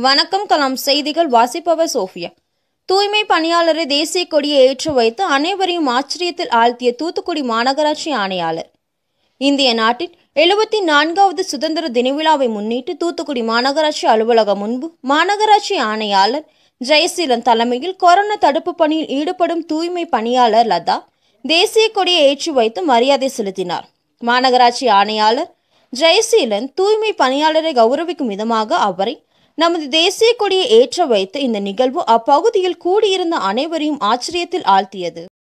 வணக்கம் கலாம் செய்திகள் வாசிப்பவர் சோஃபியா தூய்மை பணியாளரை தேசிய கொடியை ஏற்றி வைத்து அனைவரையும் ஆச்சரியத்தில் ஆழ்த்திய தூத்துக்குடி மாநகராட்சி ஆணையாளர் இந்திய நாட்டின் எழுபத்தி நான்காவது சுதந்திர தின விழாவை முன்னிட்டு தூத்துக்குடி மாநகராட்சி அலுவலகம் முன்பு மாநகராட்சி ஆணையாளர் ஜெயசீலன் தலைமையில் கொரோனா தடுப்பு பணியில் ஈடுபடும் தூய்மை பணியாளர் லதா தேசிய கொடியை ஏற்றி வைத்து மரியாதை செலுத்தினார் மாநகராட்சி ஆணையாளர் ஜெயசீலன் தூய்மை பணியாளரை கௌரவிக்கும் விதமாக அவரை நமது தேசிய கொடியை ஏற்ற வைத்த இந்த நிகழ்வு அப்பகுதியில் கூடியிருந்த அனைவரையும் ஆச்சரியத்தில் ஆழ்த்தியது